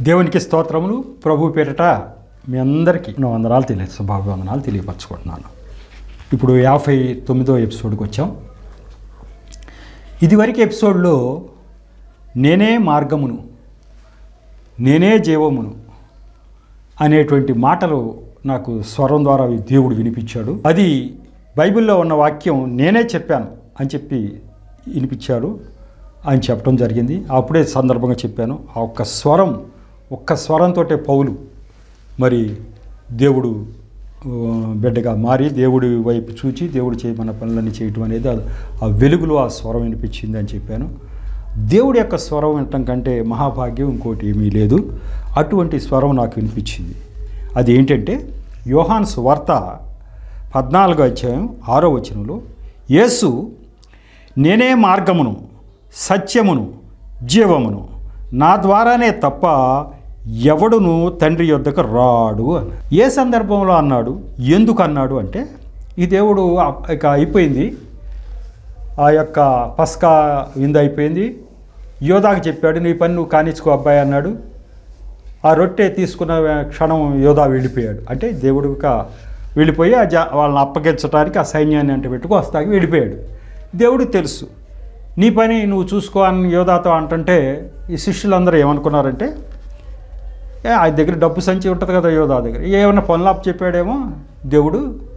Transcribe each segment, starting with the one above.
దేవునికి స్తోత్రములు ప్రభు పేరిట మీ అందరికీ నా వందనాలు తెలియ శుభాభివందనాలు తెలియపరచుకుంటున్నాను ఇప్పుడు యాభై తొమ్మిదో ఎపిసోడ్కి వచ్చాం ఇదివరకు ఎపిసోడ్లో నేనే మార్గమును నేనే జీవమును అనేటువంటి మాటలు నాకు స్వరం ద్వారా దేవుడు వినిపించాడు అది బైబిల్లో ఉన్న వాక్యం నేనే చెప్పాను అని చెప్పి వినిపించాడు అని చెప్పడం జరిగింది అప్పుడే సందర్భంగా చెప్పాను ఆ ఒక్క స్వరం ఒక్క స్వరంతో పౌలు మరి దేవుడు ఆ, బిడ్డగా మారి దేవుడి వైపు చూచి దేవుడు చేయమన్న పనులన్నీ చేయటం అనేది ఆ- ఆ వెలుగులో ఆ స్వరం వినిపించింది అని చెప్పాను దేవుడి యొక్క స్వరం వినటం కంటే మహాభాగ్యం ఇంకోటి ఏమీ లేదు అటువంటి స్వరం నాకు వినిపించింది అది ఏంటంటే యోహాన్ సువార్త పద్నాలుగో అధ్యాయం ఆరో వచనంలో యేసు నేనే మార్గమును సత్యమును జీవమును నా ద్వారానే తప్ప ఎవడును తండ్రి యొద్దకు రాడు అని ఏ సందర్భంలో అన్నాడు ఎందుకు అన్నాడు అంటే ఈ దేవుడు అ- ఇక అయిపోయింది ఆ యొక్క పస్కా విందు అయిపోయింది యోధాకి చెప్పాడు నీ పని నువ్వు కానిచ్చుకో అబ్బాయి అన్నాడు ఆ రొట్టె తీసుకున్న క్షణం యోధా వెళ్ళిపోయాడు అంటే దేవుడిగా వెళ్ళిపోయి ఆ జా వాళ్ళని అప్పగించడానికి ఆ సైన్యాన్ని అంటే పెట్టుకు వస్తాకి వెళ్ళిపోయాడు దేవుడికి తెలుసు నీ పని నువ్వు చూసుకో అని యోధాతో అంటుంటే ఈ శిష్యులందరూ ఏమనుకున్నారంటే ఏ ఆయన దగ్గర డబ్బు సంచి ఉంటుంది కదా యోధా దగ్గర ఏమైనా పనులు అప్పు చెప్పాడేమో దేవుడు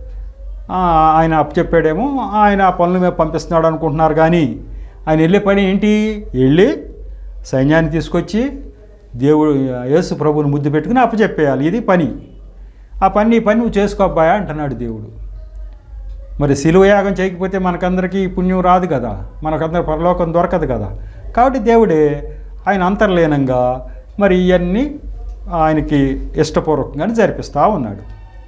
ఆ, ఆయన అప్పు చెప్పాడేమో ఆయన ఆ పనుల మీద పంపిస్తున్నాడు అనుకుంటున్నారు కానీ ఆయన వెళ్ళే పని ఏంటి వెళ్ళి సైన్యాన్ని తీసుకొచ్చి దేవుడు యేసు ప్రభువుని ముద్దు పెట్టుకుని అప్పు చెప్పేయాలి ఇది పని ఆ పని నీ పని నువ్వు చేసుకో అబ్బాయా అంటున్నాడు దేవుడు మరి శిలువ యాగం చేయకపోతే మనకందరికీ ఈ పుణ్యం రాదు కదా మనకందరి పరలోకం దొరకదు కదా కాబట్టి దేవుడే ఆయన అంతర్లీనంగా మరి ఇవన్నీ ఆయనకి ఇష్టపూర్వకంగానే జరిపిస్తూ ఉన్నాడు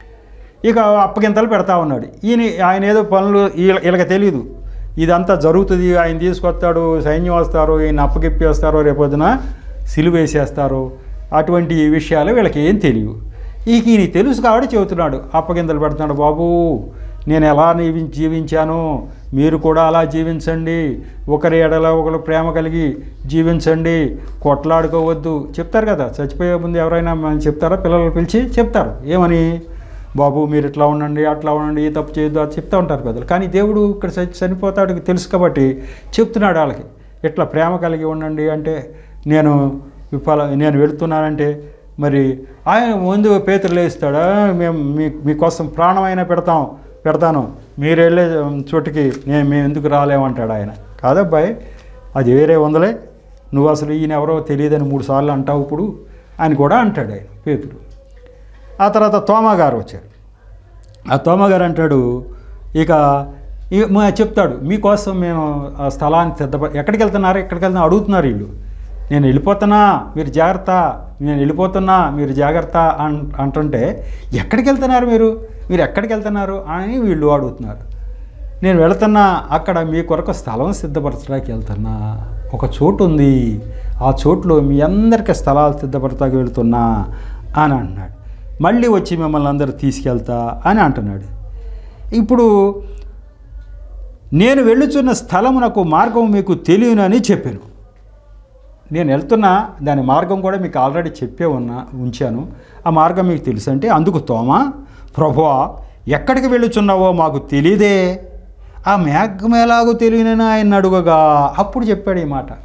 ఇక అప్పగింతలు పెడతా ఉన్నాడు ఈయన ఆయన ఏదో పనులు వీళ్ళ- వీళ్ళకి తెలియదు ఇదంతా జరుగుతుంది ఆయన తీసుకొస్తాడు సైన్యం వస్తారు ఈయన అప్పగిప్పేస్తారు రేపొద్దున సిలువ వేసేస్తారు అటువంటి విషయాలు వీళ్ళకి ఏం తెలియవు ఈక ఈయన తెలుసు కాబట్టి చెబుతున్నాడు అప్పగింతలు పెడుతున్నాడు బాబు నేను ఎలా నీవి జీవించాను మీరు కూడా అలా జీవించండి ఒకరి ఎడల ఒకరు ప్రేమ కలిగి జీవించండి కొట్లాడుకోవద్దు చెప్తారు కదా చచ్చిపోయే ముందు ఎవరైనా మనం చెప్తారా పిల్లలు పిలిచి చెప్తారు ఏమని బాబు మీరు ఇట్లా ఉండండి అట్లా ఉండండి ఈ తప్పు చేయొద్దు అది చెప్తూ ఉంటారు పెద్దలు కానీ దేవుడు ఇక్కడ చచ్చి చనిపోతాడు తెలుసు కాబట్టి చెప్తున్నాడు వాళ్ళకి ఇట్లా ప్రేమ కలిగి ఉండండి అంటే నేను విఫల నేను వెళుతున్నానంటే మరి ఆయన ముందు పేతులు లేస్తాడా మేము మీ మీకోసం ప్రాణమైనా పెడతాం పెడతాను మీరు వెళ్ళే చోటికి నేను మేము ఎందుకు రాలేమంటాడు ఆయన కాదబ్బాయి అది వేరే ఉందలే నువ్వు అసలు ఈయన ఎవరో తెలియదని మూడు సార్లు అంటావు ఇప్పుడు అని కూడా అంటాడు ఆయన పేతుడు ఆ తర్వాత తోమా గారు వచ్చారు ఆ తోమా గారు అంటాడు ఇక ఇక మ- చెప్తాడు మీకోసం మేము ఆ స్థలాన్ని సిద్ధప ఎక్కడికి వెళ్తున్నారు ఎక్కడికి వెళ్తున్నా అడుగుతున్నారు వీళ్ళు నేను వెళ్ళిపోతున్నా మీరు జాగ్రత్త నేను వెళ్ళిపోతున్నా మీరు జాగ్రత్త అన్ అంటుంటే ఎక్కడికి వెళ్తున్నారు మీరు మీరు ఎక్కడికి వెళ్తున్నారు అని వీళ్ళు అడుగుతున్నారు నేను వెళుతున్నా అక్కడ మీ కొరకు స్థలం సిద్ధపరచడానికి వెళ్తున్నా ఒక చోటు ఉంది ఆ చోటులో మీ అందరికీ స్థలాలు సిద్ధపడతాకి వెళుతున్నా అని అంటున్నాడు మళ్ళీ వచ్చి మిమ్మల్ని అందరూ తీసుకెళ్తా అని అంటున్నాడు ఇప్పుడు నేను వెళ్ళుచున్న స్థలమునకు మార్గం మీకు తెలియనని చెప్పాను నేను వెళ్తున్నా దాని మార్గం కూడా మీకు ఆల్రెడీ చెప్పే ఉన్నా ఉంచాను ఆ మార్గం మీకు తెలుసు అంటే అందుకు తోమా ప్రభువా ఎక్కడికి వెళ్ళుచున్నావో మాకు తెలియదే ఆ మేఘం ఎలాగో తెలియనని ఆయన అడుగగా అప్పుడు చెప్పాడు ఈ మాట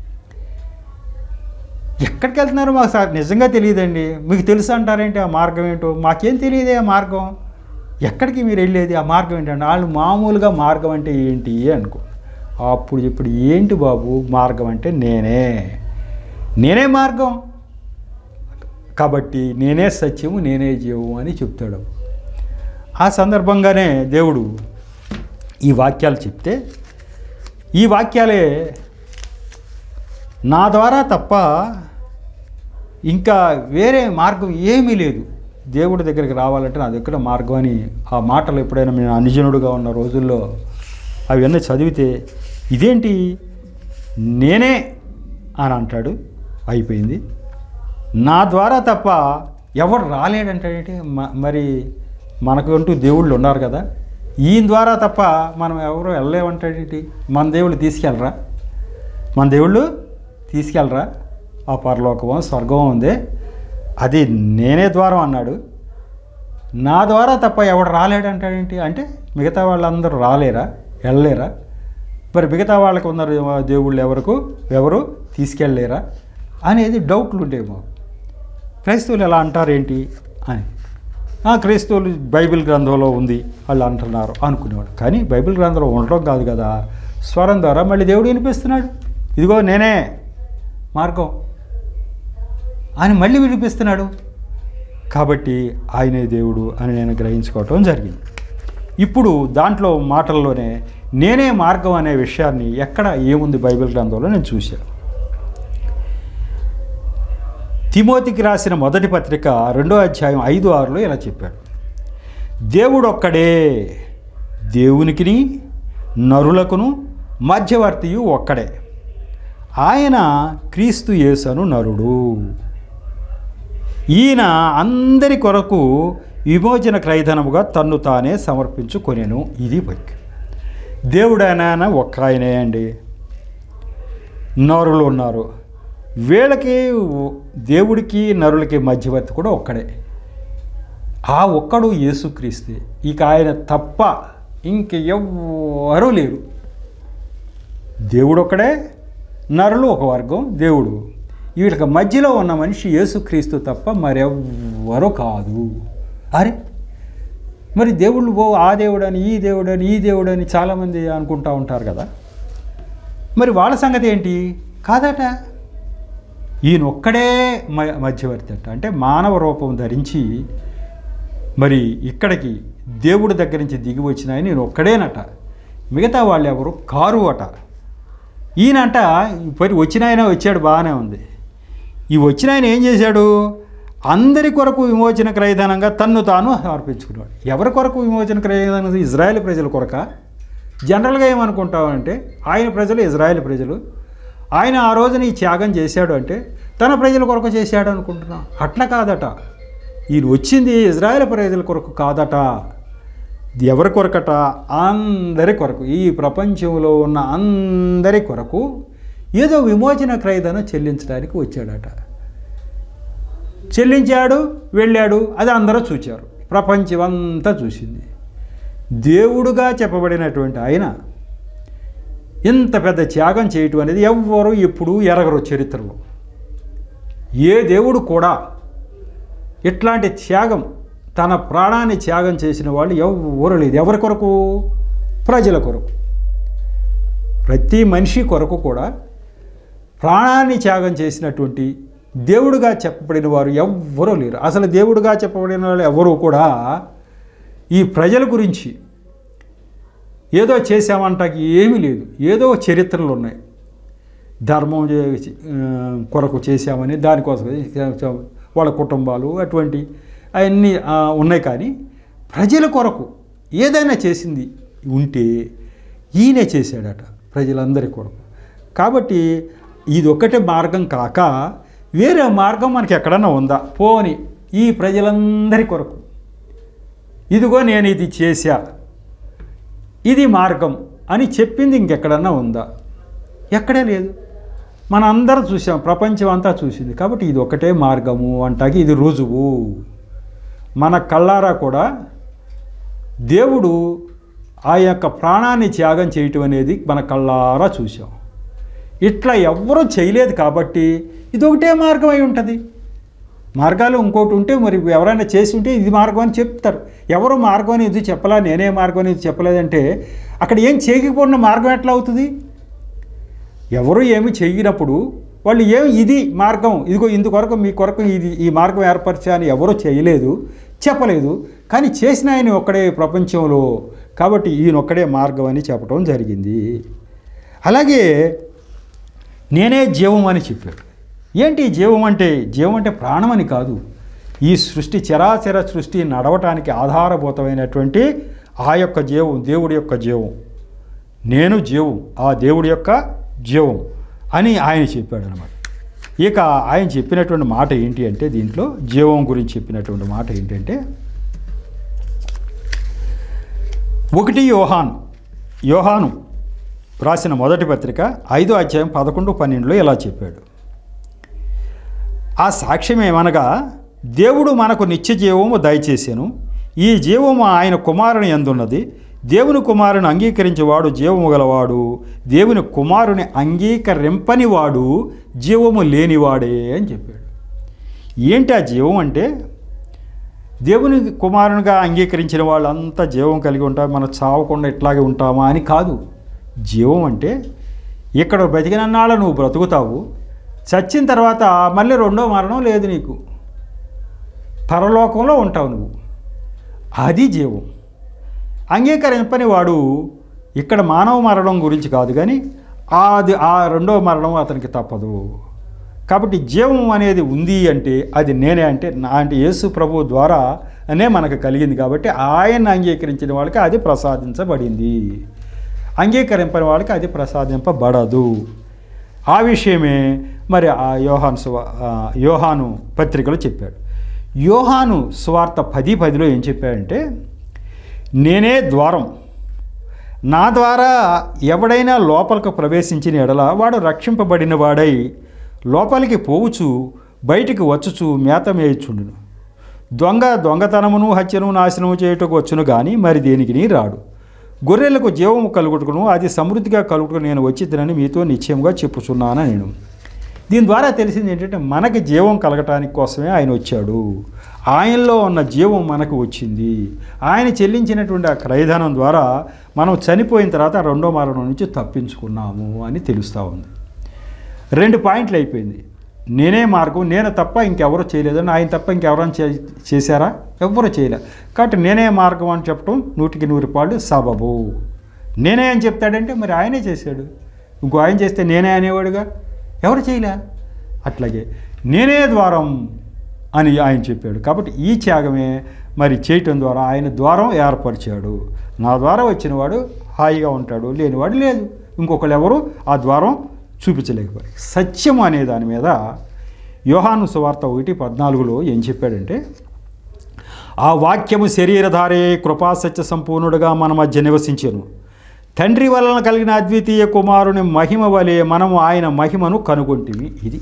ఎక్కడికి వెళ్తున్నారో మాకు సార్ నిజంగా తెలియదండి మీకు తెలుసు అంటారేంటి ఆ మార్గం ఏంటో మాకేం తెలియదే ఆ మార్గం ఎక్కడికి మీరు వెళ్ళేది ఆ మార్గం ఏంటంటే వాళ్ళు మామూలుగా మార్గం అంటే ఏంటి అనుకో అప్పుడు ఇప్పుడు ఏంటి బాబు మార్గం అంటే నేనే నేనే మార్గం కాబట్టి నేనే సత్యము నేనే జీవము అని చెప్తాడు ఆ సందర్భంగానే దేవుడు ఈ వాక్యాలు చెప్తే ఈ వాక్యాలే నా ద్వారా తప్ప ఇంకా వేరే మార్గం ఏమీ లేదు దేవుడి దగ్గరికి రావాలంటే నా దగ్గర మార్గం అని ఆ మాటలు ఎప్పుడైనా నేను అనుజనుడుగా ఉన్న రోజుల్లో అవన్నీ చదివితే ఇదేంటి నేనే అని అంటాడు అయిపోయింది నా ద్వారా తప్ప ఎవడు రాలేడంటాడేంటి మ- మరి మనకంటూ దేవుళ్ళు ఉన్నారు కదా ఈయన ద్వారా తప్ప మనం ఎవరు వెళ్ళలేమంటాడేంటి మన దేవుళ్ళు తీసుకెళ్ళరా మన దేవుళ్ళు తీసుకెళ్ళరా ఆ పరలోకమో స్వర్గం ఉంది అది నేనే ద్వారం అన్నాడు నా ద్వారా తప్ప ఎవడు రాలేడంటాడేంటి అంటే మిగతా వాళ్ళందరూ రాలేరా వెళ్ళలేరా మరి మిగతా వాళ్ళకు ఉన్న దేవుళ్ళు ఎవరకు ఎవరు తీసుకెళ్ళలేరా అనేది డౌట్లు ఉండేవి మాకు క్రైస్తవులు ఎలా అంటారేంటి అని ఆ క్రైస్తవులు బైబిల్ గ్రంథంలో ఉంది వాళ్ళు అంటున్నారు అనుకునేవాడు కానీ బైబిల్ గ్రంథంలో ఉండడం కాదు కదా స్వరం ద్వారా మళ్ళీ దేవుడు వినిపిస్తున్నాడు ఇదిగో నేనే మార్గం అని మళ్ళీ వినిపిస్తున్నాడు కాబట్టి ఆయనే దేవుడు అని నేను గ్రహించుకోవటం జరిగింది ఇప్పుడు దాంట్లో మాటల్లోనే నేనే మార్గం అనే విషయాన్ని ఎక్కడ ఏముంది బైబిల్ గ్రంథంలో నేను చూశాను తిమోతికి రాసిన మొదటి పత్రిక రెండో అధ్యాయం ఐదు ఆరులో ఇలా చెప్పాడు దేవుడు ఒక్కడే దేవునికిని నరులకును మధ్యవర్తియు ఒక్కడే ఆయన క్రీస్తు యేసను నరుడు ఈయన అందరి కొరకు విమోచన క్రైధనముగా తన్ను తానే సమర్పించుకొనెను ఇది వాక్యం దేవుడు ఆయన ఒక్క ఆయనే అండి నరులు ఉన్నారు వీళ్ళకి దేవుడికి నరులకి మధ్యవర్తి కూడా ఒక్కడే ఆ ఒక్కడు యేసుక్రీస్తే ఇక ఆయన తప్ప ఇంక ఎవ్వరూ లేరు దేవుడు ఒక్కడే నరులు ఒక వర్గం దేవుడు వీళ్ళకి మధ్యలో ఉన్న మనిషి యేసుక్రీస్తు తప్ప మరెవ్వరూ కాదు అరే మరి దేవుళ్ళు పో ఆ దేవుడని ఈ దేవుడని ఈ దేవుడని చాలామంది అనుకుంటా ఉంటారు కదా మరి వాళ్ళ సంగతి ఏంటి కాదట ఈయన ఒక్కడే మ- మధ్యవర్తి అంట అంటే మానవ రూపం ధరించి మరి ఇక్కడికి దేవుడి దగ్గర నుంచి దిగి వచ్చిన ఆయన నేను ఒక్కడేనట మిగతా వాళ్ళు ఎవరు కారు అట ఈయనంట మరి వచ్చిన ఆయన వచ్చాడు బాగానే ఉంది ఈ వచ్చిన ఆయన ఏం చేశాడు అందరి కొరకు విమోచన క్రయధనంగా తన్ను తాను సమర్పించుకున్నాడు ఎవరి కొరకు విమోచన క్రయధనం ఇజ్రాయెల్ ప్రజల కొరక జనరల్గా ఏమనుకుంటామంటే ఆయన ప్రజలు ఇజ్రాయెల్ ప్రజలు ఆయన ఆ రోజున ఈ త్యాగం చేశాడు అంటే తన ప్రజల కొరకు చేశాడు అనుకుంటున్నాం అట్లా కాదట ఈయన వచ్చింది ఇజ్రాయెల్ ప్రజల కొరకు కాదట ఇది ఎవరి కొరకట అందరి కొరకు ఈ ప్రపంచంలో ఉన్న అందరి కొరకు ఏదో విమోచన క్రయధనం చెల్లించడానికి వచ్చాడట చెల్లించాడు వెళ్ళాడు అది అందరూ చూచారు ప్రపంచం అంతా చూసింది దేవుడుగా చెప్పబడినటువంటి ఆయన ఇంత పెద్ద త్యాగం చేయటం అనేది ఎవ్వరూ ఎప్పుడూ ఎరగరు చరిత్రలో ఏ దేవుడు కూడా ఇట్లాంటి త్యాగం తన ప్రాణాన్ని త్యాగం చేసిన వాళ్ళు ఎవ్వరు లేదు ఎవరి కొరకు ప్రజల కొరకు ప్రతి మనిషి కొరకు కూడా ప్రాణాన్ని త్యాగం చేసినటువంటి దేవుడుగా చెప్పబడిన వారు ఎవ్వరూ లేరు అసలు దేవుడుగా చెప్పబడిన వాళ్ళు ఎవరు కూడా ఈ ప్రజల గురించి ఏదో చేసామంటాకి ఏమీ లేదు ఏదో చరిత్రలు ఉన్నాయి ధర్మం చే- ఆ, కొరకు చేశామని దానికోసం చేశాం. వాళ్ళ కుటుంబాలు అటువంటి అవన్నీ ఆ, ఉన్నాయి కానీ ప్రజల కొరకు ఏదైనా చేసింది ఉంటే ఈయనే చేశాడట ప్రజలందరి కొరకు కాబట్టి ఇది ఒక్కటే మార్గం కాక వేరే మార్గం మనకి ఎక్కడన్నా ఉందా పోని ఈ ప్రజలందరి కొరకు ఇదిగో నేను ఇది చేశా ఇది మార్గం అని చెప్పింది ఇంకెక్కడన్నా ఉందా ఎక్కడే లేదు మన అందరూ చూసాం ప్రపంచం అంతా చూసింది కాబట్టి ఇది ఒకటే మార్గము అంటాకి ఇది రుజువు మన కళ్ళారా కూడా దేవుడు ఆ యొక్క ప్రాణాన్ని త్యాగం చేయటం అనేది మన కళ్ళారా చూసాం ఇట్లా ఎవ్వరూ చేయలేదు కాబట్టి ఇది ఒకటే మార్గం అయి ఉంటుంది మార్గాలు ఇంకోటి ఉంటే మరి ఎవరైనా చేసి ఉంటే ఇది మార్గం అని చెప్తారు ఎవరు మార్గం అని ఇది చెప్పలా నేనే మార్గం అని ఇది చెప్పలేదంటే అక్కడ ఏం చేయకపోయిన మార్గం ఎట్లా అవుతుంది ఎవరు ఏమి చేయనప్పుడు వాళ్ళు ఏమి ఇది మార్గం ఇదిగో ఇందుకొరకు మీ కొరకు ఇది ఈ మార్గం ఏర్పరిచా అని ఎవరూ చేయలేదు చెప్పలేదు కానీ చేసిన ఆయన ఒక్కడే ప్రపంచంలో కాబట్టి ఈయన ఒక్కడే మార్గం అని చెప్పడం జరిగింది అలాగే నేనే జీవం అని చెప్పాడు ఏంటి జీవం అంటే జీవం అంటే ప్రాణం అని కాదు ఈ సృష్టి చరాచర సృష్టి నడవటానికి ఆధారభూతమైనటువంటి ఆ యొక్క జీవం దేవుడి యొక్క జీవం నేను జీవం ఆ దేవుడి యొక్క జీవం అని ఆయన చెప్పాడు అనమాట ఇక ఆయన చెప్పినటువంటి మాట ఏంటి అంటే దీంట్లో జీవం గురించి చెప్పినటువంటి మాట ఏంటంటే ఒకటి యోహాన్ యోహాను రాసిన మొదటి పత్రిక ఐదో అధ్యాయం పదకొండు పన్నెండులో ఇలా చెప్పాడు ఆ సాక్ష్యం ఏమనగా దేవుడు మనకు నిత్య జీవము దయచేసాను ఈ జీవము ఆయన కుమారుని ఎందున్నది దేవుని కుమారుని అంగీకరించేవాడు జీవము గలవాడు దేవుని కుమారుని అంగీకరింపని వాడు జీవము లేనివాడే అని చెప్పాడు ఏంటి ఆ జీవం అంటే దేవుని కుమారునిగా అంగీకరించిన వాళ్ళంతా జీవం కలిగి ఉంటారు మనం చావకుండా ఇట్లాగే ఉంటామా అని కాదు జీవం అంటే ఇక్కడ బ్రతికినన్నాళ్ళ నువ్వు బ్రతుకుతావు చచ్చిన తర్వాత మళ్ళీ రెండో మరణం లేదు నీకు పరలోకంలో ఉంటావు నువ్వు అది జీవం అంగీకరింపని వాడు ఇక్కడ మానవ మరణం గురించి కాదు కానీ అది ఆ రెండో మరణం అతనికి తప్పదు కాబట్టి జీవం అనేది ఉంది అంటే అది నేనే అంటే నా అంటే యేసు ప్రభు ద్వారా అనే మనకు కలిగింది కాబట్టి ఆయన అంగీకరించిన వాళ్ళకి అది ప్రసాదించబడింది అంగీకరింపని వాళ్ళకి అది ప్రసాదింపబడదు ఆ విషయమే మరి ఆ యోహాను సువా- ఆ యోహాను పత్రికలో చెప్పాడు యోహాను సువార్త పది పదిలో ఏం చెప్పాడంటే నేనే ద్వారం నా ద్వారా ఎవడైనా లోపలికి ప్రవేశించిన ఎడల వాడు రక్షింపబడిన వాడై లోపలికి పోవుచు బయటికి వచ్చుచు మేత మేయుచుండును దొంగ దొంగతనమును హత్యను నాశనము చేయుటకు వచ్చును కానీ మరి దేనికి రాడు గొర్రెలకు జీవము కలుగుటకును అది సమృద్ధిగా కలుగుటకు నేను వచ్చి తినని మీతో నిశ్చయంగా చెప్పుచున్నాను నేను దీని ద్వారా తెలిసింది ఏంటంటే మనకి జీవం కలగటానికి కోసమే ఆయన వచ్చాడు ఆయనలో ఉన్న జీవం మనకు వచ్చింది ఆయన చెల్లించినటువంటి ఆ క్రయధనం ద్వారా మనం చనిపోయిన తర్వాత రెండో మరణం నుంచి తప్పించుకున్నాము అని తెలుస్తూ ఉంది రెండు పాయింట్లు అయిపోయింది నేనే మార్గం నేను తప్ప ఇంకెవరు చేయలేదని ఆయన తప్ప ఇంకెవరైనా చే చేశారా ఎవ్వరు చేయలే కాబట్టి నేనే మార్గం అని చెప్పడం నూటికి నూరు పాళ్ళు సబబు నేనే అని చెప్తాడంటే మరి ఆయనే చేశాడు ఇంకో ఆయన చేస్తే నేనే అనేవాడుగా ఎవరు చేయలే అట్లాగే నేనే ద్వారం అని ఆయన చెప్పాడు కాబట్టి ఈ త్యాగమే మరి చేయటం ద్వారా ఆయన ద్వారం ఏర్పరిచాడు నా ద్వారా వచ్చినవాడు హాయిగా ఉంటాడు లేనివాడు లేదు ఇంకొకరు ఎవరు ఆ ద్వారం చూపించలేకపోయారు సత్యం అనే దాని మీద యోహాను సువార్త ఒకటి పద్నాలుగులో ఏం చెప్పాడంటే ఆ వాక్యము శరీరధారే కృపాసత్య సంపూర్ణుడుగా మన మధ్య నివసించెను తండ్రి వలన కలిగిన అద్వితీయ కుమారుని మహిమ వలె మనము ఆయన మహిమను కనుగొంటివి ఇది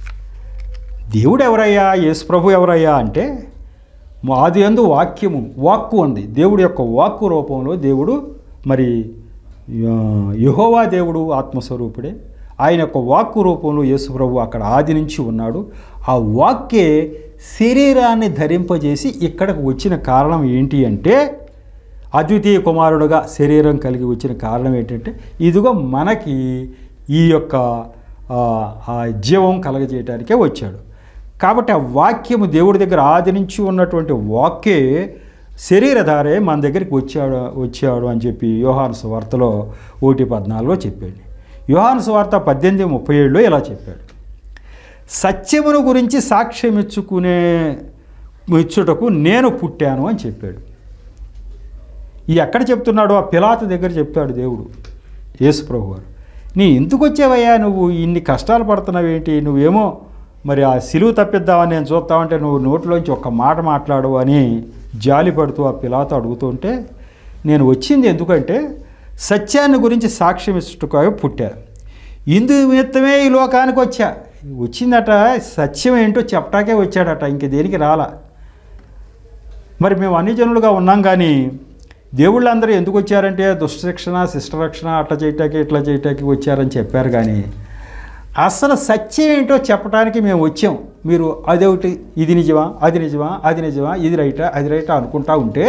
దేవుడు ఎవరయ్యా యేసు ప్రభు ఎవరయ్యా అంటే ఆది అందు వాక్యము వాక్కు ఉంది దేవుడి యొక్క వాక్కు రూపంలో దేవుడు మరి ఆ, యెహోవా దేవుడు ఆత్మస్వరూపుడే ఆయన యొక్క వాక్కు రూపంలో యేసు ప్రభు అక్కడ ఆది నుంచి ఉన్నాడు ఆ వాక్కే శరీరాన్ని ధరింపజేసి ఇక్కడికి వచ్చిన కారణం ఏంటి అంటే అద్వితీయ కుమారుడుగా శరీరం కలిగి వచ్చిన కారణం ఏంటంటే ఇదిగో మనకి ఈ యొక్క ఆ, ఆ జీవం కలగజేయటానికే వచ్చాడు కాబట్టి ఆ వాక్యము దేవుడి దగ్గర ఆది నుంచి ఉన్నటువంటి వాక్యే శరీరధారే మన దగ్గరికి వచ్చాడు వచ్చాడు అని చెప్పి యోహాను సువార్తలో ఒకటి పద్నాలుగులో చెప్పాడు యోహాను సువార్త పద్దెనిమిది ముప్పై ఏడులో ఇలా చెప్పాడు సత్యమును గురించి సాక్ష్యం ఇచ్చుకునే ఇచ్చుటకు నేను పుట్టాను అని చెప్పాడు ఈ ఎక్కడ చెప్తున్నాడు ఆ పిలాతు దగ్గర చెప్తాడు దేవుడు యేసు ప్రభు వారు నీ ఎందుకు వచ్చావయ్యా నువ్వు ఇన్ని కష్టాలు పడుతున్నావు ఏంటి నువ్వేమో మరి ఆ సిలువు తప్పిద్దామని నేను చూస్తామంటే నువ్వు నోటిలోంచి ఒక్క మాట మాట్లాడు అని జాలి పడుతూ ఆ పిలాతు అడుగుతుంటే నేను వచ్చింది ఎందుకంటే సత్యాన్ని గురించి సాక్ష్యం ఇచ్చుటకు పుట్టా ఇందు నిమిత్తమే ఈ లోకానికి వచ్చా వచ్చిందట సత్యం ఏంటో చెప్పటాకే వచ్చాడట ఇంక దేనికి రాలా మరి మేము అన్ని జనులుగా ఉన్నాం కానీ దేవుళ్ళందరూ ఎందుకు వచ్చారంటే దుష్టశిక్షణ శిష్టరక్షణ అట్లా చేయటానికి ఇట్లా చేయటానికి వచ్చారని చెప్పారు కానీ అసలు సత్యం ఏంటో చెప్పడానికి మేము వచ్చాం మీరు అదొకటి ఇది నిజమా అది నిజమా అది నిజమా ఇది రైటా అది రైటా అనుకుంటా ఉంటే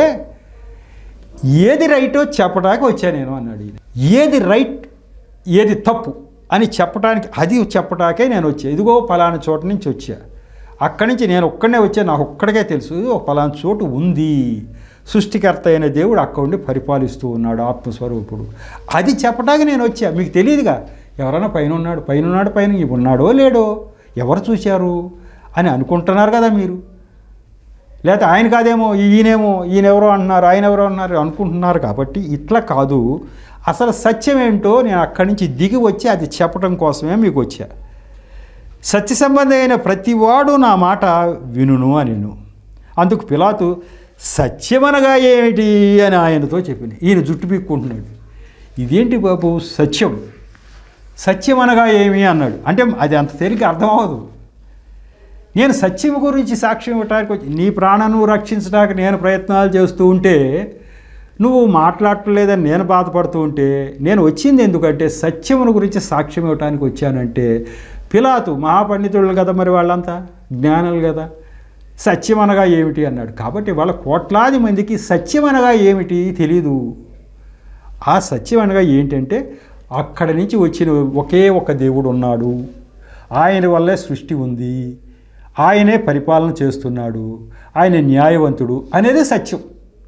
ఏది రైటో చెప్పడానికి వచ్చా నేను అన్నాడు ఈయన. ఏది రైట్ ఏది తప్పు అని చెప్పడానికి అది చెప్పడానికే నేను వచ్చా ఇదిగో పలానా చోట నుంచి వచ్చా అక్కడి నుంచి నేను ఒక్కడనే వచ్చా నాకు ఒక్కడికే తెలుసు ఒక పలానా చోటు ఉంది సృష్టికర్త అయిన దేవుడు అక్కడ ఉండి పరిపాలిస్తూ ఉన్నాడు ఆత్మస్వరూపుడు అది చెప్పడానికి నేను వచ్చా మీకు తెలియదుగా ఎవరైనా పైన ఉన్నాడు పైన ఉన్నాడు పైన ఈ ఉన్నాడో లేడో ఎవరు చూశారు అని అనుకుంటున్నారు కదా మీరు లేకపోతే ఆయన కాదేమో ఈయనేమో ఈయన ఎవరో అంటున్నారు ఆయన ఎవరో అన్నారు అనుకుంటున్నారు కాబట్టి ఇట్లా కాదు అసలు సత్యం ఏంటో నేను అక్కడి నుంచి దిగి వచ్చి అది చెప్పడం కోసమే మీకు వచ్చా సత్య సంబంధమైన ప్రతివాడు నా మాట వినును అని అందుకు పిలాతు సత్యమనగా ఏమిటి అని ఆయనతో చెప్పింది ఈయన జుట్టు పీక్కుంటున్నాడు ఇదేంటి బాబు సత్యం సత్యం అనగా ఏమి అన్నాడు అంటే అది అంత తేలిక అర్థం అవ్వదు నేను సత్యం గురించి సాక్ష్యం ఇవ్వటానికి వచ్చి నీ ప్రాణను రక్షించడానికి నేను ప్రయత్నాలు చేస్తూ ఉంటే నువ్వు మాట్లాడలేదని నేను బాధపడుతూ ఉంటే నేను వచ్చింది ఎందుకంటే సత్యమును గురించి సాక్ష్యం ఇవ్వటానికి వచ్చానంటే పిలాతు మహాపండితులు కదా మరి వాళ్ళంతా జ్ఞానులు కదా సత్యం అనగా ఏమిటి అన్నాడు కాబట్టి వాళ్ళ కోట్లాది మందికి సత్యం అనగా ఏమిటి తెలీదు ఆ సత్యం అనగా ఏంటంటే అక్కడి నుంచి వచ్చిన ఒకే ఒక దేవుడు ఉన్నాడు ఆయన వల్లే సృష్టి ఉంది ఆయనే పరిపాలన చేస్తున్నాడు ఆయన న్యాయవంతుడు అనేది సత్యం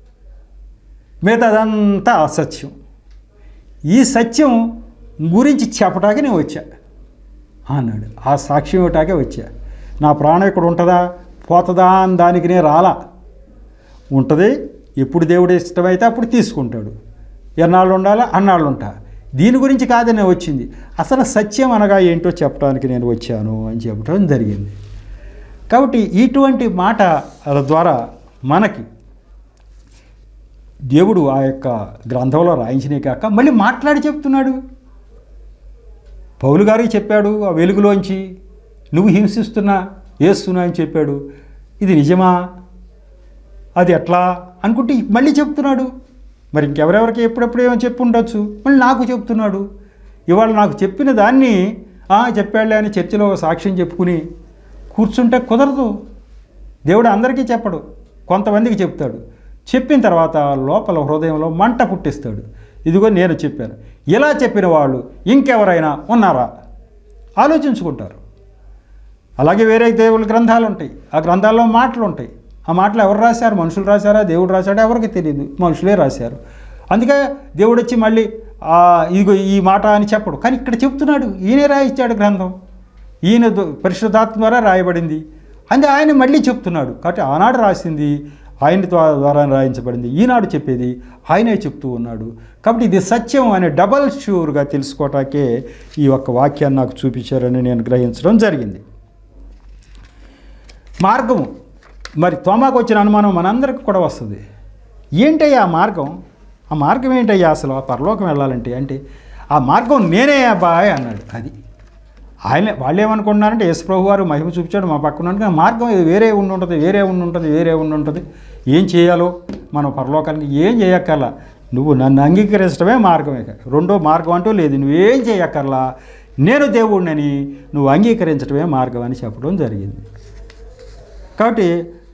మిగతాదంతా అసత్యం ఈ సత్యం గురించి చెప్పటానికి నేను వచ్చా అన్నాడు ఆ సాక్ష్యం ఇవ్వటాకే వచ్చా నా ప్రాణం ఇక్కడ ఉంటుందా పోతుందా అని దానికి నేను రాలా ఉంటుంది ఎప్పుడు దేవుడు ఇష్టమైతే అప్పుడు తీసుకుంటాడు ఎన్నాళ్ళు ఉండాలా అన్నాళ్ళు ఉంటా దీని గురించి కాదు నేను వచ్చింది అసలు సత్యం అనగా ఏంటో చెప్పడానికి నేను వచ్చాను అని చెప్పడం జరిగింది కాబట్టి ఇటువంటి మాట ద్వారా మనకి దేవుడు ఆ యొక్క గ్రంథంలో రాయించినే కాక మళ్ళీ మాట్లాడి చెప్తున్నాడు పౌలు గారికి చెప్పాడు ఆ వెలుగులోంచి నువ్వు హింసిస్తున్నా వేస్తున్నా అని చెప్పాడు ఇది నిజమా అది ఎట్లా అనుకుంటే మళ్ళీ చెప్తున్నాడు మరి ఇంకెవరెవరికి ఎప్పుడెప్పుడు ఏమో చెప్పి ఉండొచ్చు మళ్ళీ నాకు చెప్తున్నాడు ఇవాళ నాకు చెప్పిన దాన్ని "ఆ, చెప్పాడులే అని చర్చిలో ఒక సాక్ష్యం చెప్పుకుని కూర్చుంటే కుదరదు దేవుడు అందరికీ చెప్పడు కొంతమందికి చెప్తాడు చెప్పిన తర్వాత లోపల హృదయంలో మంట పుట్టిస్తాడు ఇదిగో నేను చెప్పాను ఇలా చెప్పిన వాళ్ళు ఇంకెవరైనా ఉన్నారా ఆలోచించుకుంటారు అలాగే వేరే దేవుళ్ళ గ్రంథాలు ఉంటాయి ఆ గ్రంథాల్లో మాటలు ఉంటాయి ఆ మాటలు ఎవరు రాశారు మనుషులు రాశారా దేవుడు రాశాడా ఎవరికి తెలియదు మనుషులే రాశారు అందుకే దేవుడు వచ్చి మళ్ళీ "ఆ, ఇదిగో ఈ మాట అని చెప్పడు కానీ ఇక్కడ చెప్తున్నాడు ఈయనే రాయించాడు గ్రంథం ఈయన ద- పరిశుద్ధాత్మ ద్వారా రాయబడింది అంటే ఆయన మళ్ళీ చెప్తున్నాడు కాబట్టి ఆనాడు రాసింది ఆయన ద్వా- ద్వారా రాయించబడింది ఈనాడు చెప్పేది ఆయనే చెప్తూ ఉన్నాడు కాబట్టి ఇది సత్యం అనే డబల్ షూర్గా తెలుసుకోవటాకే ఈ ఒక్క వాక్యాన్ని నాకు చూపించారని నేను గ్రహించడం జరిగింది మార్గము మరి తోమాకు వచ్చిన అనుమానం మనందరికి కూడా వస్తుంది ఏంటయ్యా ఆ మార్గం ఆ మార్గం ఏంటయ్యా అసలు ఆ పరలోకం వెళ్ళాలంటే అంటే ఆ మార్గం నేనే అబ్బాయ్ అన్నాడు అది ఆయన వాళ్ళు ఏమనుకుంటున్నారంటే యేసుప్రభు వారు మహిమ చూపించాడు మా పక్కన ఉన్నాడు కానీ మార్గం ఇది వేరే ఉండి ఉంటుంది వేరే ఉండి ఉంటుంది వేరే ఉండి ఉంటుంది ఏం చేయాలో మనం పరలోకానికి ఏం చేయక్కర్లా నువ్వు నన్ను అంగీకరించడమే మార్గం ఇక రెండో మార్గం అంటూ లేదు నువ్వేం చేయక్కర్లా నేను దేవుడినని నువ్వు అంగీకరించడమే మార్గం అని చెప్పడం జరిగింది కాబట్టి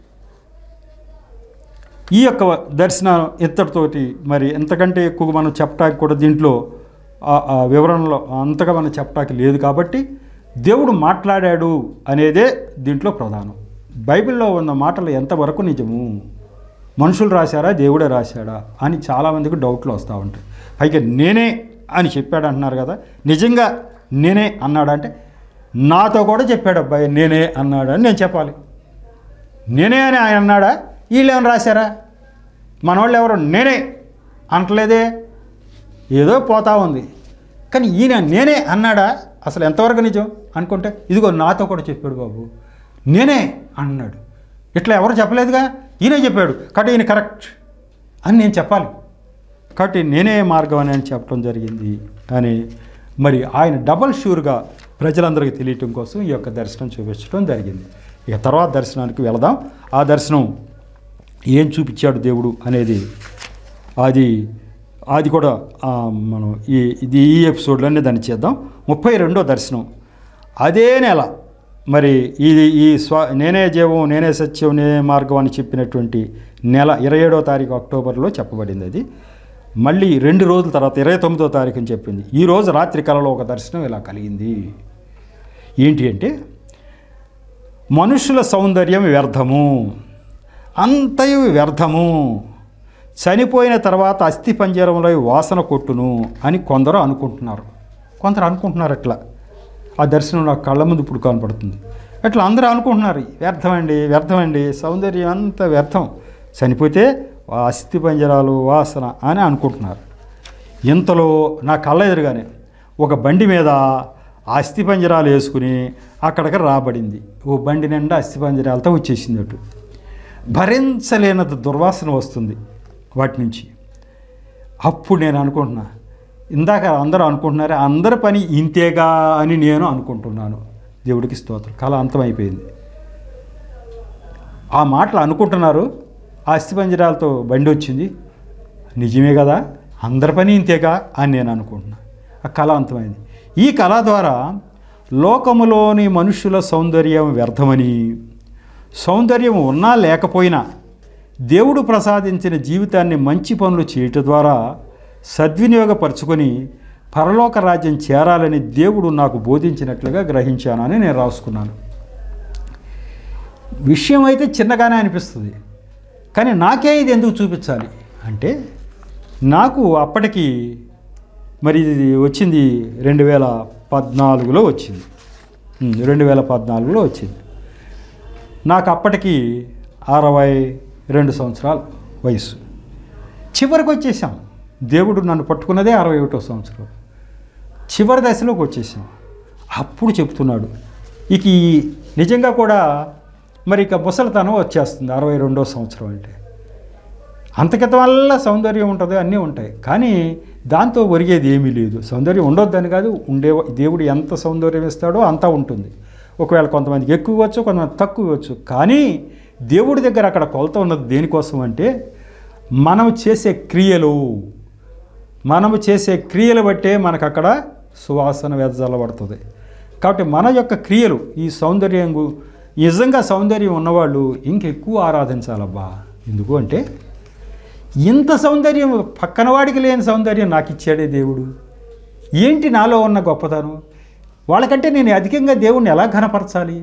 ఈ యొక్క దర్శనం ఇంతటితోటి మరి ఎంతకంటే ఎక్కువ మనం చెప్పడానికి కూడా దీంట్లో ఆ- ఆ వివరణలో అంతగా మనం చెప్పడానికి లేదు కాబట్టి దేవుడు మాట్లాడాడు అనేదే దీంట్లో ప్రధానం బైబిల్లో ఉన్న మాటలు ఎంతవరకు నిజము మనుషులు రాశారా దేవుడే రాశాడా అని చాలామందికి డౌట్లు వస్తూ ఉంటాయి పైగా నేనే అని చెప్పాడు అంటున్నారు కదా నిజంగా నేనే అన్నాడంటే నాతో కూడా చెప్పాడు అబ్బాయి నేనే అన్నాడు అని నేను చెప్పాలి నేనే అని ఆయన అన్నాడా వీళ్ళు ఏమైనా రాశారా మనవాళ్ళు ఎవరు నేనే అంటలేదే ఏదో పోతా ఉంది కానీ ఈయన నేనే అన్నాడా అసలు ఎంతవరకు నిజం అనుకుంటే ఇదిగో నాతో కూడా చెప్పాడు బాబు నేనే అన్నాడు ఇట్లా ఎవరు చెప్పలేదుగా ఈయనే చెప్పాడు కాబట్టి ఈయన కరెక్ట్ అని నేను చెప్పాలి కాబట్టి నేనే మార్గం అని ఆయన చెప్పడం జరిగింది అని మరి ఆయన డబల్ షూర్గా ప్రజలందరికీ తెలియటం కోసం ఈ యొక్క దర్శనం చూపించడం జరిగింది ఇక తర్వాత దర్శనానికి వెళదాం ఆ దర్శనం ఏం చూపించాడు దేవుడు అనేది అది అది కూడా ఆ, మనం ఈ ఇది ఈ ఎపిసోడ్లోనే దాన్ని చేద్దాం ముప్పై రెండో దర్శనం అదే నెల మరి ఇది ఈ స్వ నేనే జీవం నేనే సత్యం నేనే మార్గం అని చెప్పినటువంటి నెల ఇరవై ఏడో తారీఖు అక్టోబర్లో చెప్పబడింది అది మళ్ళీ రెండు రోజుల తర్వాత ఇరవై తొమ్మిదో తారీఖు అని చెప్పింది ఈ రోజు రాత్రి కళలో ఒక దర్శనం ఇలా కలిగింది ఏంటి అంటే మనుషుల సౌందర్యం వ్యర్థము అంతయు వ్యర్థము చనిపోయిన తర్వాత అస్థి పంజరంలో వాసన కొట్టును అని కొందరు అనుకుంటున్నారు కొందరు అనుకుంటున్నారు అట్లా ఆ దర్శనం నాకు కళ్ళ ముందు ఇప్పుడు కనపడుతుంది అట్లా అందరూ అనుకుంటున్నారు వ్యర్థమండి వ్యర్థమండి సౌందర్యం అంత వ్యర్థం చనిపోతే ఆ అస్థి పంజరాలు వాసన అని అనుకుంటున్నారు ఇంతలో నా కళ్ళ ఎదురుగానే ఒక బండి మీద ఆ అస్థి పంజరాలు వేసుకుని అక్కడికి రాబడింది ఓ బండి నిండా అస్థి పంజరాలతో వచ్చేసింది అటు భరించలేనంత దుర్వాసన వస్తుంది వాటి నుంచి అప్పుడు నేను అనుకుంటున్నా ఇందాక అందరూ అనుకుంటున్నారు అందరి పని ఇంతేగా అని నేను అనుకుంటున్నాను దేవుడికి స్తోత్రం కళ అంతమైపోయింది ఆ మాటలు అనుకుంటున్నారు ఆ అస్థిపంజరాలతో బండి వచ్చింది నిజమే కదా అందరి పని ఇంతేగా అని నేను అనుకుంటున్నా ఆ కళ అంతమైంది ఈ కళ ద్వారా లోకములోని మనుషుల సౌందర్యం వ్యర్థమని సౌందర్యం ఉన్నా లేకపోయినా దేవుడు ప్రసాదించిన జీవితాన్ని మంచి పనులు చేయటం ద్వారా సద్వినియోగపరుచుకొని పరలోక రాజ్యం చేరాలని దేవుడు నాకు బోధించినట్లుగా గ్రహించానని నేను రాసుకున్నాను విషయం అయితే చిన్నగానే అనిపిస్తుంది కానీ నాకే ఇది ఎందుకు చూపించాలి అంటే నాకు అప్పటికి మరి ఇది వచ్చింది రెండు వేల పద్నాలుగులో వచ్చింది ఉమ్, రెండు వేల పద్నాలుగులో వచ్చింది నాకు అప్పటికి అరవై రెండు సంవత్సరాల వయసు చివరికి వచ్చేసాం దేవుడు నన్ను పట్టుకున్నదే అరవై ఒకటో సంవత్సరం చివరి దశలోకి వచ్చేసాం అప్పుడు చెప్తున్నాడు ఇక ఈ నిజంగా కూడా మరి ఇక ముసలితనం వచ్చేస్తుంది అరవై రెండో సంవత్సరం అంటే అంతకితం వల్ల సౌందర్యం ఉంటుంది అన్నీ ఉంటాయి కానీ దాంతో ఒరిగేది ఏమీ లేదు సౌందర్యం ఉండొద్దని కాదు ఉండే దేవుడు ఎంత సౌందర్యం ఇస్తాడో అంత ఉంటుంది ఒకవేళ కొంతమందికి ఎక్కువ ఇవ్వచ్చు కొంతమంది తక్కువ ఇవ్వచ్చు కానీ దేవుడి దగ్గర అక్కడ కొలత ఉన్నది దేనికోసం అంటే మనం చేసే క్రియలు మనము చేసే క్రియలు బట్టే మనకు అక్కడ సువాసన వెదజల్లబడుతుంది కాబట్టి మన యొక్క క్రియలు ఈ సౌందర్యం గు- నిజంగా సౌందర్యం ఉన్నవాళ్ళు ఇంకెక్కువ ఆరాధించాలబ్బా ఎందుకు అంటే ఇంత సౌందర్యం పక్కన వాడికి లేని సౌందర్యం నాకు ఇచ్చాడే దేవుడు ఏంటి నాలో ఉన్న గొప్పతనం వాళ్ళకంటే నేను అధికంగా దేవుణ్ణి ఎలా ఘనపరచాలి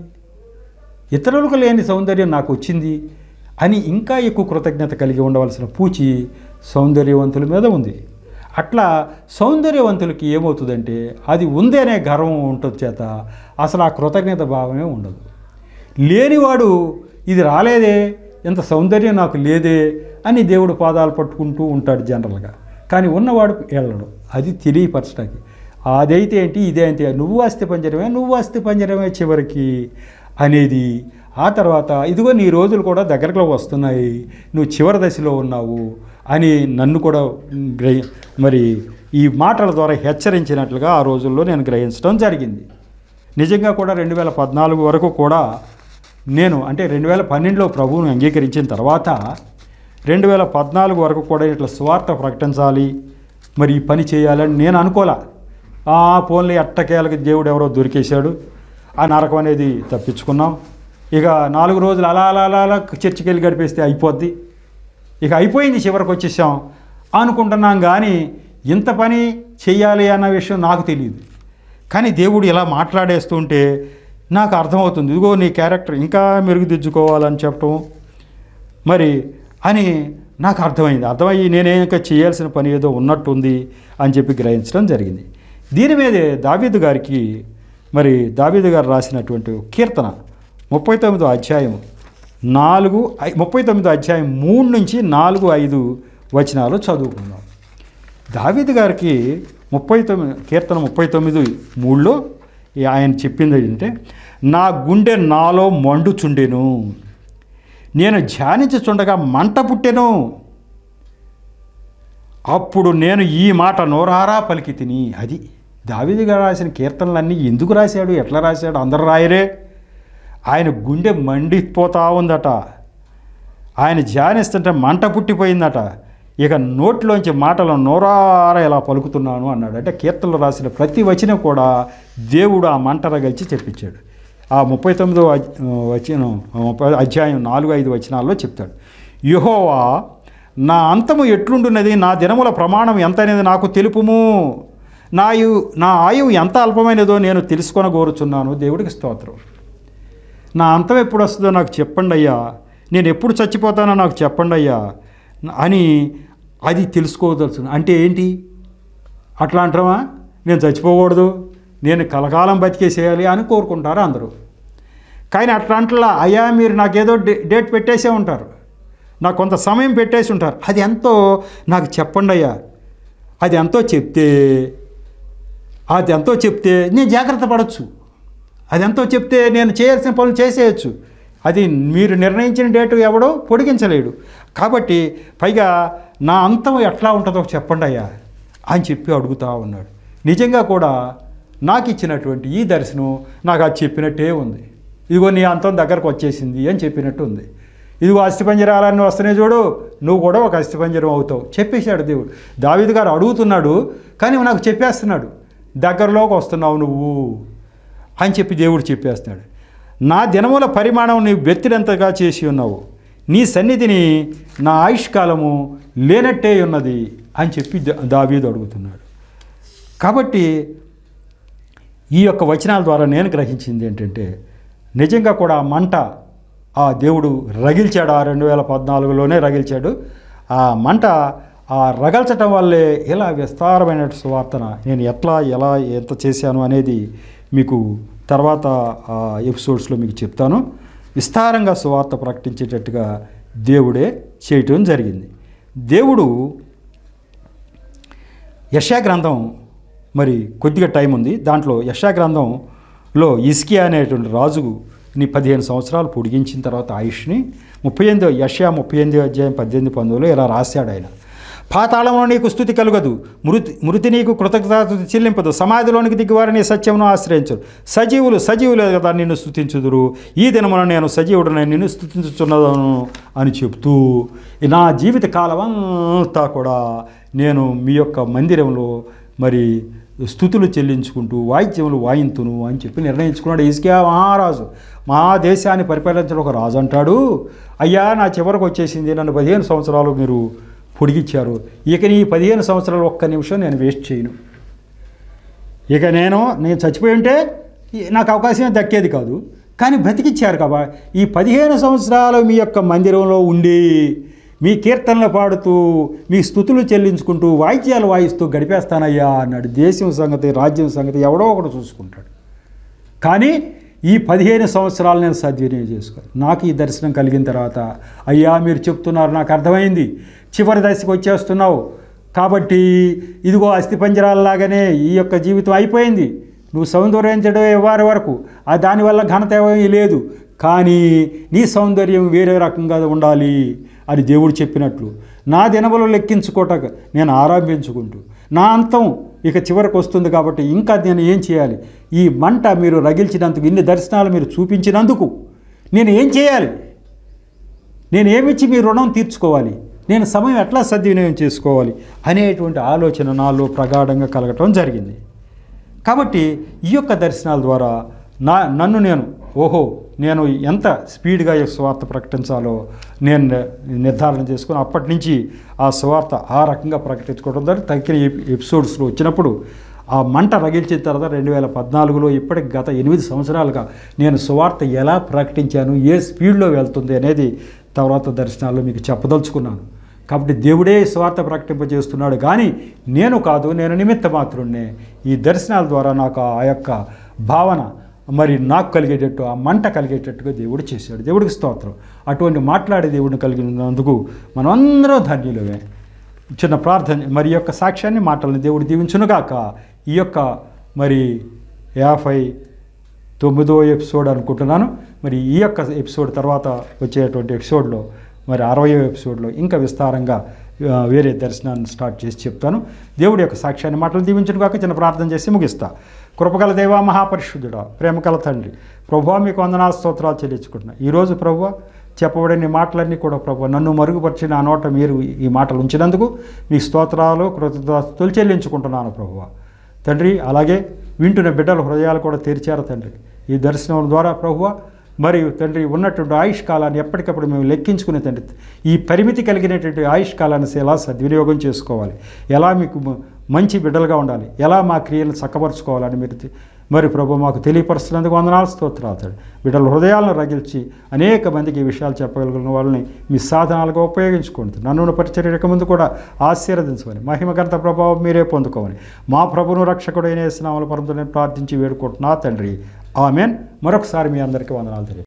ఇతరులకు లేని సౌందర్యం నాకు వచ్చింది అని ఇంకా ఎక్కువ కృతజ్ఞత కలిగి ఉండవలసిన పూచి సౌందర్యవంతుల మీద ఉంది అట్లా సౌందర్యవంతులకి ఏమవుతుందంటే అది ఉందేనే గర్వం ఉంటుంది చేత అసలు ఆ కృతజ్ఞత భావమే ఉండదు లేనివాడు ఇది రాలేదే ఇంత సౌందర్యం నాకు లేదే అని దేవుడు పాదాలు పట్టుకుంటూ ఉంటాడు జనరల్గా కానీ ఉన్నవాడు వెళ్ళడు అది తెలియపరచడానికి అదైతే ఏంటి ఇదే అంటే నువ్వు అస్థి పంజరమే నువ్వు అస్థి పంజరమే చివరికి అనేది ఆ తర్వాత ఇదిగో నీ రోజులు కూడా దగ్గరలో వస్తున్నాయి నువ్వు చివరి దశలో ఉన్నావు అని నన్ను కూడా గ్రహి మరి ఈ మాటల ద్వారా హెచ్చరించినట్లుగా ఆ రోజుల్లో నేను గ్రహించడం జరిగింది నిజంగా కూడా రెండు వేల పద్నాలుగు వరకు కూడా నేను అంటే రెండు వేల పన్నెండులో ప్రభువును అంగీకరించిన తర్వాత రెండు వేల పద్నాలుగు వరకు కూడా ఇట్లా స్వార్థ ప్రకటించాలి మరి ఈ పని చేయాలని నేను అనుకోలే ఆ పోన్లే అట్టకేలకి దేవుడు ఎవరో దొరికేశాడు ఆ నరకం అనేది తప్పించుకున్నాం ఇక నాలుగు రోజులు అలా అలా అలా అలా చర్చికి వెళ్ళి గడిపేస్తే అయిపోద్ది ఇక అయిపోయింది చివరికి వచ్చేసాం అనుకుంటున్నాం కానీ ఇంత పని చెయ్యాలి అన్న విషయం నాకు తెలియదు కానీ దేవుడు ఇలా మాట్లాడేస్తుంటే నాకు అర్థమవుతుంది ఇదిగో నీ క్యారెక్టర్ ఇంకా మెరుగుదిద్దుకోవాలని చెప్పటం మరి అని నాకు అర్థమైంది అర్థమయ్యి నేనే ఇంకా చేయాల్సిన పని ఏదో ఉన్నట్టుంది అని చెప్పి గ్రహించడం జరిగింది దీని మీదే దావీదు గారికి మరి దావీదు గారు రాసినటువంటి కీర్తన ముప్పై తొమ్మిదో అధ్యాయం నాలుగు ఐ- ముప్పై తొమ్మిదో అధ్యాయం మూడు నుంచి నాలుగు ఐదు వచనాలు చదువుకుందాం దావీదు గారికి ముప్పై తొమ్మిది కీర్తన ముప్పై తొమ్మిది మూడులో ఈ ఆయన చెప్పింది ఏంటంటే నా గుండె నాలో మండుచుండెను నేను ధ్యానించుచుండగా మంట పుట్టెను అప్పుడు నేను ఈ మాట నోరారా పలికి తిని అది దావీదు గారు రాసిన కీర్తనలన్నీ ఎందుకు రాశాడు ఎట్లా రాశాడు అందరు రాయరే ఆయన గుండె మండిపోతా ఉందట ఆయన ధ్యానిస్తుంటే మంట పుట్టిపోయిందట ఇక నోట్లోంచి మాటలు నోరార ఇలా పలుకుతున్నాను అన్నాడు అంటే కీర్తనలు రాసిన ప్రతి వచనం కూడా దేవుడు ఆ మంట రగల్చి చెప్పించాడు ఆ ముప్పై తొమ్మిదో వచనం ముప్పై అధ్యాయం నాలుగు ఐదు వచనాల్లో చెప్తాడు యహోవా నా అంతము ఎట్లుండున్నది నా దినముల ప్రమాణం ఎంత అనేది నాకు తెలుపుము నా యు నా ఆయువు ఎంత అల్పమైనదో నేను తెలుసుకొన కోరుచున్నాను దేవుడికి స్తోత్రం నా అంతం ఎప్పుడు వస్తుందో నాకు చెప్పండి అయ్యా నేను ఎప్పుడు చచ్చిపోతానో నాకు చెప్పండి అయ్యా అని అది తెలుసుకోదలుచు అంటే ఏంటి అట్లా అంటామా నేను చచ్చిపోకూడదు నేను కలకాలం బతికేసేయాలి అని కోరుకుంటారు అందరూ కానీ అట్లా అంటలా అయ్యా మీరు నాకేదో డే డేట్ పెట్టేసే ఉంటారు నాకు కొంత సమయం పెట్టేసి ఉంటారు అది ఎంతో నాకు చెప్పండి అయ్యా అది ఎంతో చెప్తే అది ఎంతో చెప్తే నేను జాగ్రత్త పడవచ్చు అది ఎంతో చెప్తే నేను చేయాల్సిన పనులు చేసేయచ్చు అది మీరు నిర్ణయించిన డేటు ఎవడో పొడిగించలేడు కాబట్టి పైగా నా అంతం ఎట్లా ఉంటుందో చెప్పండి అయ్యా అని చెప్పి అడుగుతా ఉన్నాడు నిజంగా కూడా నాకు ఇచ్చినటువంటి ఈ దర్శనం నాకు అది చెప్పినట్టే ఉంది ఇదిగో నీ అంతం దగ్గరకు వచ్చేసింది అని చెప్పినట్టు ఉంది ఇదిగో అస్థిపంజరాలన్నీ వస్తున్నాయి చూడు నువ్వు కూడా ఒక అస్థిపంజరం అవుతావు చెప్పేశాడు దేవుడు దావీదు గారు అడుగుతున్నాడు కానీ నాకు చెప్పేస్తున్నాడు దగ్గరలోకి వస్తున్నావు నువ్వు అని చెప్పి దేవుడు చెప్పేస్తున్నాడు నా దినముల పరిమాణం నీవు బెత్తినంతగా చేసి ఉన్నావు నీ సన్నిధిని నా ఆయుష్కాలము లేనట్టే ఉన్నది అని చెప్పి దా- దావీదు అడుగుతున్నాడు కాబట్టి ఈ యొక్క వచనాల ద్వారా నేను గ్రహించింది ఏంటంటే నిజంగా కూడా ఆ మంట ఆ దేవుడు రగిల్చాడు ఆ రెండు వేల పద్నాలుగులోనే రగిల్చాడు ఆ మంట ఆ రగల్చటం వల్లే ఇలా విస్తారమైన సువార్తన నేను ఎట్లా ఎలా ఎంత చేశాను అనేది మీకు తర్వాత ఆ ఎపిసోడ్స్లో మీకు చెప్తాను విస్తారంగా సువార్త ప్రకటించేటట్టుగా దేవుడే చేయటం జరిగింది దేవుడు యశా గ్రంథం మరి కొద్దిగా టైం ఉంది దాంట్లో యశా గ్రంథంలో ఇస్కియా అనేటువంటి రాజు నీ పదిహేను సంవత్సరాలు పొడిగించిన తర్వాత ఆయుష్ని ముప్పై ఎనిమిదో యశా ముప్పై ఎనిమిదో అధ్యాయం పద్దెనిమిది పంతొమ్మిదిలో ఇలా రాశాడు ఆయన పాతాళంలో నీకు స్థుతి కలుగదు మృతి మృతి నీకు కృతజ్ఞత చెల్లింపదు సమాధిలోనికి దిగివారిని సత్యమును ఆశ్రయించరు సజీవులు సజీవులే కదా నిన్ను స్థుతించుదురు ఈ దినమున నేను సజీవుడని నిన్ను స్థుతించుచున్నదను అని చెప్తూ నా జీవిత కాలం అంతా కూడా నేను మీ యొక్క మందిరంలో మరి స్థుతులు చెల్లించుకుంటూ వాయిద్యములు వాయింతును అని చెప్పి నిర్ణయించుకున్నాడు ఇసుకే మహారాజు మా దేశాన్ని పరిపాలించడం ఒక రాజు అంటాడు అయ్యా నా చివరకు వచ్చేసింది నన్ను పదిహేను సంవత్సరాలు మీరు పొడిగిచ్చారు ఇక నీ పదిహేను సంవత్సరాలు ఒక్క నిమిషం నేను వేస్ట్ చేయను ఇక నేను నేను చచ్చిపోయి ఉంటే ఈ- నాకు అవకాశం దక్కేది కాదు కానీ బ్రతికిచ్చారు కాబా ఈ పదిహేను సంవత్సరాలు మీ యొక్క మందిరంలో ఉండి మీ కీర్తనలు పాడుతూ మీ స్థుతులు చెల్లించుకుంటూ వాయిద్యాలు వాయిస్తూ గడిపేస్తానయ్యా అన్నాడు దేశం సంగతి రాజ్యం సంగతి ఎవడో ఒకడు చూసుకుంటాడు కానీ ఈ పదిహేను సంవత్సరాలు నేను సద్వినియోగం చేసుకోవాలి నాకు ఈ దర్శనం కలిగిన తర్వాత అయ్యా మీరు చెప్తున్నారు నాకు అర్థమైంది చివరి దశకు వచ్చేస్తున్నావు కాబట్టి ఇదిగో అస్థిపంజరాలలాగానే ఈ యొక్క జీవితం అయిపోయింది నువ్వు సౌందర్యించడం ఇవ్వరి వరకు ఆ దానివల్ల ఘనత ఏమీ లేదు కానీ నీ సౌందర్యం వేరే రకంగా ఉండాలి అని దేవుడు చెప్పినట్లు నా దినములు లెక్కించుకోటక నేను ఆరంభించుకుంటూ నా అంతం ఇక చివరికి వస్తుంది కాబట్టి ఇంకా నేను ఏం చేయాలి ఈ మంట మీరు రగిల్చినందుకు ఇన్ని దర్శనాలు మీరు చూపించినందుకు నేను ఏం చేయాలి నేను ఏమిచ్చి మీ రుణం తీర్చుకోవాలి నేను సమయం ఎట్లా సద్వినియోగం చేసుకోవాలి అనేటువంటి ఆలోచన నాలో ప్రగాఢంగా కలగటం జరిగింది కాబట్టి ఈ యొక్క దర్శనాల ద్వారా నా నన్ను నేను ఓహో నేను ఎంత స్పీడ్గా ఈ స్వార్థ ప్రకటించాలో నేను ని- నిర్ధారణ చేసుకుని అప్పటి నుంచి ఆ స్వార్థ ఆ రకంగా ప్రకటించుకోవడం ద్వారా తగ్గిన ఎపి- ఎపిసోడ్స్లో వచ్చినప్పుడు ఆ మంట రగిల్చిన తర్వాత రెండు వేల పద్నాలుగులో ఇప్పటికి గత ఎనిమిది సంవత్సరాలుగా నేను సువార్త ఎలా ప్రకటించాను ఏ స్పీడ్లో వెళ్తుంది అనేది తర్వాత దర్శనాల్లో మీకు చెప్పదలుచుకున్నాను కాబట్టి దేవుడే స్వార్థ ప్రకటింపజేస్తున్నాడు కానీ నేను కాదు నేను నిమిత్త మాత్రుణ్ణే ఈ దర్శనాల ద్వారా నాకు ఆ యొక్క భావన మరి నాకు కలిగేటట్టు ఆ మంట కలిగేటట్టుగా దేవుడు చేశాడు దేవుడికి స్తోత్రం అటువంటి మాట్లాడే దేవుడిని కలిగినందుకు మనమందరం ధన్యులమే చిన్న ప్రార్థన మరి ఈ యొక్క సాక్ష్యాన్ని మాటలను దేవుడు దీవించునుగాక ఈ యొక్క మరి యాభై తొమ్మిదో ఎపిసోడ్ అనుకుంటున్నాను మరి ఈ యొక్క ఎపిసోడ్ తర్వాత వచ్చేటువంటి ఎపిసోడ్లో మరి అరవయో ఎపిసోడ్లో ఇంకా విస్తారంగా ఆ, వేరే దర్శనాన్ని స్టార్ట్ చేసి చెప్తాను దేవుడి యొక్క సాక్ష్యాన్ని మాటలు దీవించను కాక చిన్న ప్రార్థన చేసి ముగిస్తా కృపగల దేవా మహాపరిశుద్ధుడా ప్రేమకల తండ్రి ప్రభు మీకు వందనాల స్తోత్రాలు చెల్లించుకుంటున్నా ఈరోజు ప్రభు చెప్పబడిన ఈ మాటలన్నీ కూడా ప్రభు నన్ను మరుగుపరిచిన ఆ నోట మీరు ఈ మాటలు ఉంచినందుకు మీ స్తోత్రాలు కృతజ్ఞతలు చెల్లించుకుంటున్నాను ప్రభువా తండ్రి అలాగే వింటున్న బిడ్డల హృదయాలు కూడా తెరిచారు తండ్రి ఈ దర్శనం ద్వారా ప్రభువ మరియు తండ్రి ఉన్నటువంటి ఆయుష్ కాలాన్ని ఎప్పటికప్పుడు మేము లెక్కించుకునే తండ్రి ఈ పరిమితి కలిగినటువంటి ఆయుష్ కాలాన్ని ఎలా సద్వినియోగం చేసుకోవాలి ఎలా మీకు మ- మంచి బిడ్డలుగా ఉండాలి ఎలా మా క్రియలను చక్కపరుచుకోవాలని మీరు తె- మరి ప్రభు మాకు తెలియపరుస్తున్నందుకు వందనాలు స్తోత్రాలు తండ్రి బిడ్డల హృదయాలను రగిల్చి అనేక మందికి ఈ విషయాలు చెప్పగలిగిన వాళ్ళని మీ సాధనాలుగా ఉపయోగించుకోండి నన్ను పరిచర్యక ముందు కూడా ఆశీర్వదించమని మహిమగంత ప్రభావం మీరే పొందుకోమని మా ప్రభును రక్షకుడైన స్నామల పరంతో నేను ప్రార్థించి వేడుకుంటున్నా తండ్రి ఆమెన్ మరొకసారి మీ అందరికీ వందనాలు తెలియ